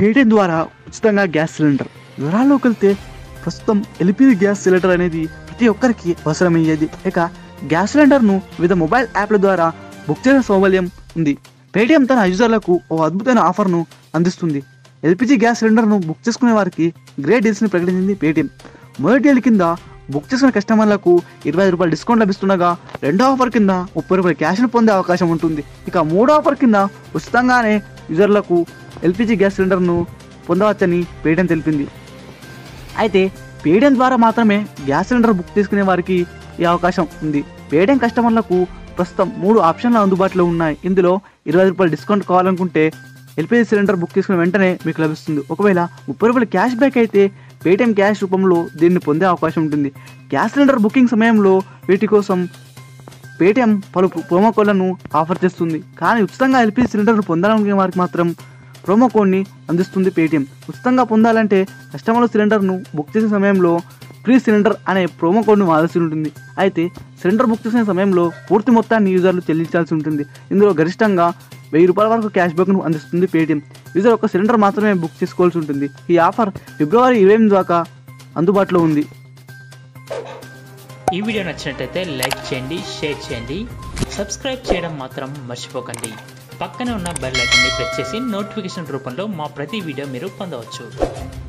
Paytm ద్వారా ఉచితంగా gas cylinder వివరాల్లోకి వెళ్తే ప్రస్తుతం ఎల్పిజి గ్యాస్ సిలిండర్ అనేది ప్రతి ఒక్కరికి అవసరమయ్యేది ఇక గ్యాస్ సిలిండర్ను వివిధ మొబైల్ యాప్ల ద్వారా బుక్ చేసే సౌకర్యం ఉంది పేటీఎం తన యూజర్లకు ఓ అద్భుతమైన ఆఫర్ను అందిస్తుంది ఎల్పిజి గ్యాస్ సిలిండర్ను బుక్ చేసుకునే వారికి గ్రేట్ డీల్స్ని ప్రకటించింది పేటీఎం మొదటి డీల్ కింద బుక్ చేసుకున్న కస్టమర్లకు ఇరవై రూపాయలు డిస్కౌంట్ లభిస్తుండగా రెండో ఆఫర్ కింద ముప్పై రూపాయల క్యాష్ను పొందే అవకాశం ఉంటుంది ఇక మూడో ఆఫర్ కింద ఉచితంగానే యూజర్లకు ఎల్పిజి గ్యాస్ సిలిండర్ను పొందవచ్చని పేటీఎం తెలిపింది అయితే పేటీఎం ద్వారా మాత్రమే గ్యాస్ సిలిండర్ బుక్ చేసుకునే వారికి ఈ అవకాశం ఉంది పేటీఎం కస్టమర్లకు ప్రస్తుతం మూడు ఆప్షన్లు అందుబాటులో ఉన్నాయి ఇందులో ఇరవై రూపాయలు డిస్కౌంట్ కావాలనుకుంటే ఎల్పిజి సిలిండర్ బుక్ చేసుకున్న వెంటనే మీకు లభిస్తుంది ఒకవేళ ముప్పై రూపాయల క్యాష్ బ్యాక్ అయితే పేటీఎం క్యాష్ రూపంలో దీన్ని పొందే అవకాశం ఉంటుంది గ్యాస్ సిలిండర్ బుకింగ్ సమయంలో వీటి కోసం పేటీఎం పలు ప్రోమో కోడ్లను ఆఫర్ చేస్తుంది కానీ ఉచితంగా ఎల్పిజి సిలిండర్ను పొందాలనుకునే వారికి మాత్రం ప్రోమో కోడ్ని అందిస్తుంది పేటీఎం ఉచితంగా పొందాలంటే కస్టమర్లు సిలిండర్ను బుక్ చేసే సమయంలో ఫ్రీ సిలిండర్ అనే ప్రోమో కోడ్ను వాడాల్సి ఉంటుంది అయితే సిలిండర్ బుక్ చేసిన సమయంలో పూర్తి మొత్తాన్ని యూజర్లు చెల్లించాల్సి ఉంటుంది ఇందులో గరిష్టంగా వెయ్యి రూపాయల వరకు క్యాష్ బ్యాక్ను అందిస్తుంది పేటీఎం యూజర్ ఒక సిలిండర్ మాత్రమే బుక్ చేసుకోవాల్సి ఉంటుంది ఈ ఆఫర్ ఫిబ్రవరి ఇరవై ఎనిమిది దాకా అందుబాటులో ఉంది ఈ వీడియో నచ్చినట్టయితే లైక్ చేయండి షేర్ చేయండి సబ్స్క్రైబ్ చేయడం మాత్రం మర్చిపోకండి పక్కనే ఉన్న బెల్ ఐకాన్ని ప్రెస్ చేసి నోటిఫికేషన్ రూపంలో మా ప్రతి వీడియో మీరు పొందవచ్చు